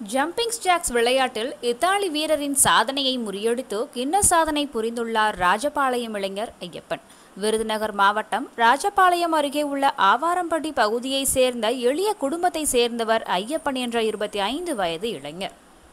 jumping jacks விளையாட்டில் Italy வீரரின் சாதனையை முறியடித்து கிண்ண சாதனை புரிந்துள்ளார் ராஜபாளையம் இளைஞர் ஐயப்பன் விருதுநகர் மாவட்டம் ராஜபாளையம் அருகே உள்ள ஆவாரம்பட்டி பகுதியைச் சேர்ந்த எளிய குடும்பத்தை சேர்ந்தவர் ஐயப்பன் என்ற இருபத்தி ஐந்து வயது இளைஞர்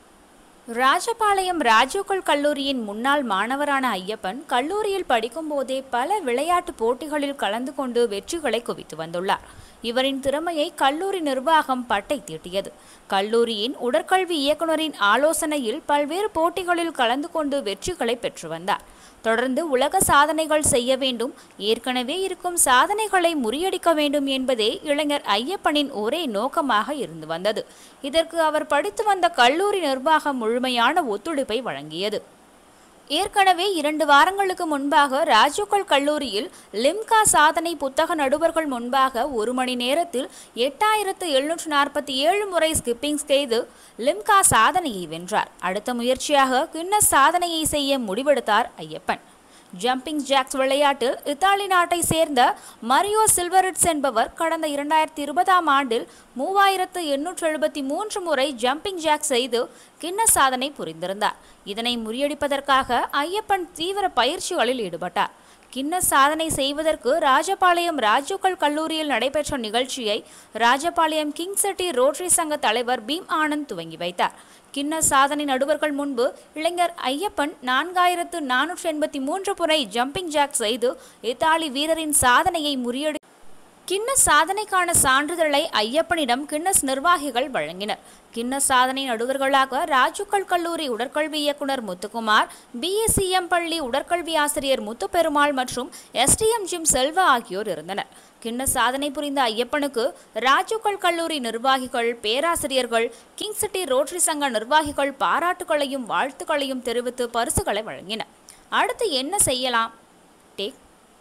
ராஜபாளையம் ராஜோக்கல் கல்லூரியின் முன்னாள் மாணவரான ஐயப்பன் கல்லூரியில் படிக்கும்போதே பல விளையாட்டு போட்டிகளில் கலந்து கொண்டு வெற்றிகளை குவித்து வந்துள்ளார் இவரின் திறமையை கல்லூரி நிர்வாகம் பட்டை தீட்டியது கல்லூரியின் உடற்கல்வி இயக்குனரின் ஆலோசனையில் பல்வேறு போட்டிகளில் கலந்து கொண்டு வெற்றிகளை பெற்று வந்தார் தொடர்ந்து உலக சாதனைகள் செய்ய வேண்டும் ஏற்கனவே இருக்கும் சாதனைகளை முறியடிக்க வேண்டும் என்பதே இளைஞர் ஐயப்பனின் ஒரே நோக்கமாக இருந்து வந்தது இதற்கு அவர் படித்து வந்த கல்லூரி நிர்வாகம் முழுமையான ஒத்துழைப்பை வழங்கியது ஏற்கனவே இரண்டு வாரங்களுக்கு முன்பாக ராஜோக்கல் கல்லூரியில் லிம்கா சாதனை புத்தக நடுவர்கள் முன்பாக ஒரு மணி நேரத்தில் எட்டாயிரத்து எழுநூற்று நாற்பத்தி ஏழு முறை ஸ்கிப்பிங் செய்து லிம்கா சாதனையை வென்றார் அடுத்த முயற்சியாக கின்னஸ் சாதனையை செய்ய முடிவெடுத்தார் ஐயப்பன் ஜம்பிங் ஜாக்ஸ் விளையாட்டில் இத்தாலி நாட்டை சேர்ந்த மரியோ சில்வரிட்ஸ் என்பவர் கடந்த இரண்டாயிரத்தி இருபதாம் ஆண்டில் மூவாயிரத்து எண்ணூற்று எழுபத்தி மூன்று முறை ஜம்பிங் ஜாக் செய்து கின்ன சாதனை புரிந்திருந்தார் இதனை முறியடிப்பதற்காக ஐயப்பன் தீவிர பயிற்சிகளில் ஈடுபட்டார் கின்ன சாதனை செய்வதற்கு ராஜபாளையம் ராஜோக்கல் கல்லூரியில் நடைபெற்ற நிகழ்ச்சியை ராஜபாளையம் கிங் சிட்டி ரோட்டரி சங்க தலைவர் பீம் ஆனந்த் துவங்கி வைத்தார் கின்ன சாதனை நடுவர்கள் முன்பு இளைஞர் ஐயப்பன் நான்காயிரத்து நானூற்று எண்பத்தி மூன்று முறை ஜம்பிங் ஜாக் செய்து இத்தாலி வீரரின் சாதனையை முறியடி கின்ன சாதனைக்கான சான்றிதழை ஐயப்பனிடம் கின்னஸ் நிர்வாகிகள் வழங்கினர் கின்ன சாதனை நடுவர்களாக ராஜுக்கல் கல்லூரி உடற்கல்வி இயக்குனர் முத்துக்குமார் பிஎஸ்சிஎம் பள்ளி உடற்கல்வி ஆசிரியர் முத்துப்பெருமாள் மற்றும் எஸ்டிஎம் ஜிம் செல்வா ஆகியோர் இருந்தனர் கின்ன சாதனை புரிந்த ஐயப்பனுக்கு ராஜுக்கல் கல்லூரி நிர்வாகிகள் பேராசிரியர்கள் கிங் சிட்டி ரோட்டரி சங்க நிர்வாகிகள் பாராட்டுகளையும் வாழ்த்துக்களையும் தெரிவித்து பரிசுகளை வழங்கினர் அடுத்து என்ன செய்யலாம் டேக்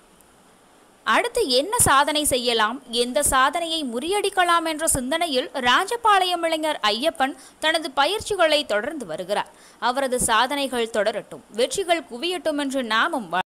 அடுத்து என்ன சாதனை செய்யலாம் எந்த சாதனையை முறியடிக்கலாம் என்ற சிந்தனையில் ராஜபாளையம் இளைஞர் ஐயப்பன் தனது பயிற்சிகளை தொடர்ந்து வருகிறார் அவரது சாதனைகள் தொடரட்டும் வெற்றிகள் குவியட்டும் என்று நாமும்